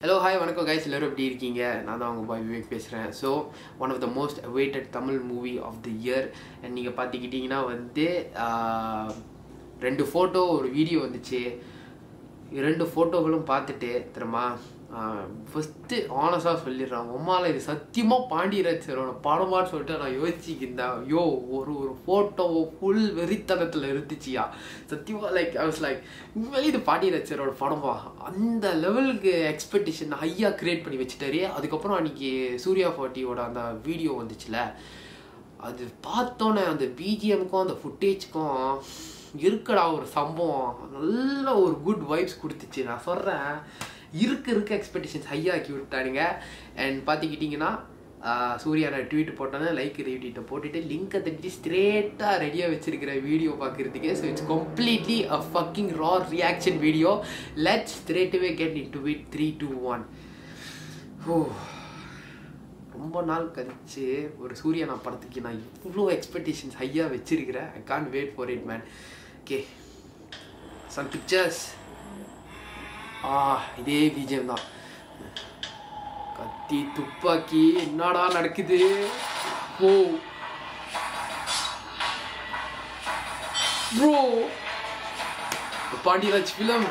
hello hi வணக்கம் guys எல்லோரும் எப்படி இருக்கீங்க நான் தான் உங்கள் பாய் விவேக் பேசுகிறேன் so one of the most awaited Tamil movie of the year and நீங்கள் பார்த்துக்கிட்டிங்கன்னா வந்து ஆஹ், ரெண்டு ஃபோட்டோ ஒரு வீடியோ வந்துச்சு ரெண்டு ஃபோட்டோகளும் பார்த்துட்டு தெரியுமா ஃபஸ்ட்டு ஆனஸாக சொல்லிடுறான் உம்மால இது சத்தியமாக பாண்டியராஜ் சாரோட படமான்னு சொல்லிட்டு நான் யோசிச்சுக்கிருந்தேன் ஐயோ ஒரு ஒரு ஃபோட்டோ ஃபுல் வெறித்தனத்தில் இருந்துச்சியா சத்தியமாக லைக் ஐ வாஸ் லைக் உண்மையிலே இது பாண்டியராஜ் சாரோட படமா அந்த லெவலுக்கு எக்ஸ்பெக்டேஷன் ஹையாக க்ரியேட் பண்ணி வச்சுட்டாரு அதுக்கப்புறம் அன்னைக்கு சூர்யா ஃபார்ட்டியோட அந்த வீடியோ வந்துச்சுல அது பார்த்தோன்னே அந்த பிஜிஎம்க்கும் அந்த ஃபுட்டேஜ்க்கும் இருக்கடா ஒரு சம்பவம் நல்ல ஒரு குட் வைப்ஸ் கொடுத்துச்சு நான் சொல்கிறேன் இருக்க இருக்க எக்ஸ்பெக்டேஷன்ஸ் ஹையாக்கி விட்டானுங்க அண்ட் பார்த்துக்கிட்டிங்கன்னா ஆஹ், சூர்யா நான் ட்வீட் போட்டோன்னே லைக் ரீட்வீட்டை போட்டுட்டு லிங்கை தட்டி ஸ்ட்ரேட்டாக ரெடியாக வச்சிருக்கிற வீடியோ பார்க்குறதுக்கு so it's completely a fucking raw reaction video let straightaway get into it three two one oh ரொம்ப நாள் கழிச்சு ஒரு சூர்யா நான் படத்துக்கு நான் இவ்வளோ எக்ஸ்பெக்டேஷன்ஸ் ஹையாக வச்சிருக்கிறேன் I can wait for it man okay some pictures ah இதே பிஜிஎம் தான் கத்தி துப்பாக்கி என்னடா நடக்குது ஓ ப்ரோ பாண்டியராஜ் ஃபிலம்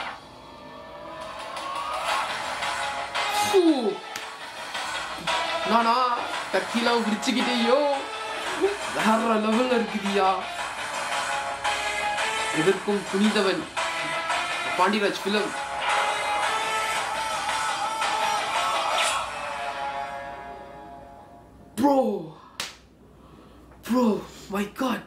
நானா கத்திலாம் விரிச்சுக்கிட்டே யோ வேற லெவல்ல இருக்குதியா எதற்கும் Punithavan Pandiraj film bro bro my god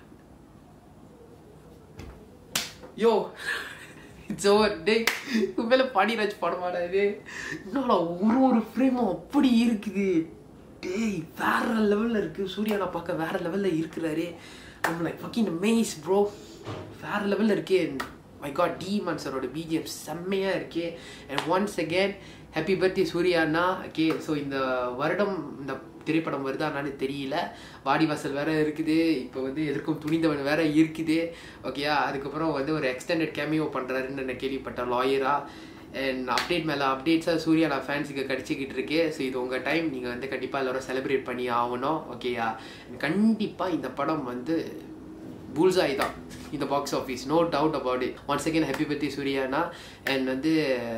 yo it's over day உண்மையில பாண்டியராஜ் படமாடா இது என்னடா ஒரு ஒரு ஃப்ரேமும் அப்படி இருக்குது டேய் வேற லெவல்ல இருக்கு சூர்யா நான் பார்க்க வேற லெவல்ல இருக்கிறாரு I'm like fucking amaze bro வேற லெவல்ல இருக்கே மை காட் டி மான் சரோட பிஜிஎம் செம்மையா இருக்கே and once again happy birthday சூர்யாண்ணா ஓகே ஸோ இந்த வருடம் இந்த திரைப்படம் வருதான்னு தெரியல வாடிவாசல் வேற இருக்குது இப்போ வந்து எதற்கும் துணிந்தவன் வேற இருக்குது ஓகேயா அதுக்கப்புறம் வந்து ஒரு எக்ஸ்டெண்டட் கேமியோ பண்ணுறாருன்னு நான் கேள்விப்பட்டேன் லாயரா அண்ட் அப்டேட் மேலே அப்டேட்ஸாக சூர்யா நான் ஃபேன்ஸுக்கு கிடச்சிக்கிட்டு இருக்கு ஸோ இது உங்கள் டைம் நீங்கள் வந்து கண்டிப்பாக எல்லோரும் செலிப்ரேட் பண்ணி ஆகணும் ஓகேயா கண்டிப்பாக இந்த படம் வந்து புல்ஸாய் தான் இந்த box office no doubt about it once again happy birthday சூர்யானா அண்ட் வந்து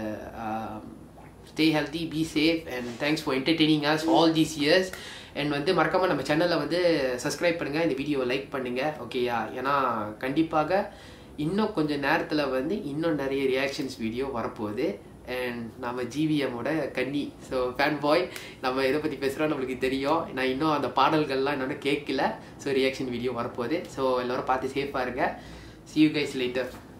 stay healthy be safe and thanks for entertaining us all these years and வந்து மறக்காமல் நம்ம சேனலை வந்து சப்ஸ்கிரைப் பண்ணுங்கள் இந்த வீடியோவை லைக் பண்ணுங்கள் ஓகேயா ஏன்னா கண்டிப்பாக இன்னும் கொஞ்சம் நேரத்தில் வந்து இன்னும் நிறைய ரியாக்ஷன்ஸ் வீடியோ வரப்போகுது அண்ட் நம்ம ஜிவிஎம்மோட கன்னி ஸோ ஃபேன் பாய் நம்ம எதை பற்றி பேசுகிறோம் நம்மளுக்கு தெரியும் நான் இன்னும் அந்த பாடல்கள்லாம் இன்னும் கேட்கல ஸோ ரியாக்ஷன் வீடியோ வரப்போகுது ஸோ எல்லோரும் பார்த்து சேஃபாக இருங்க see you guys later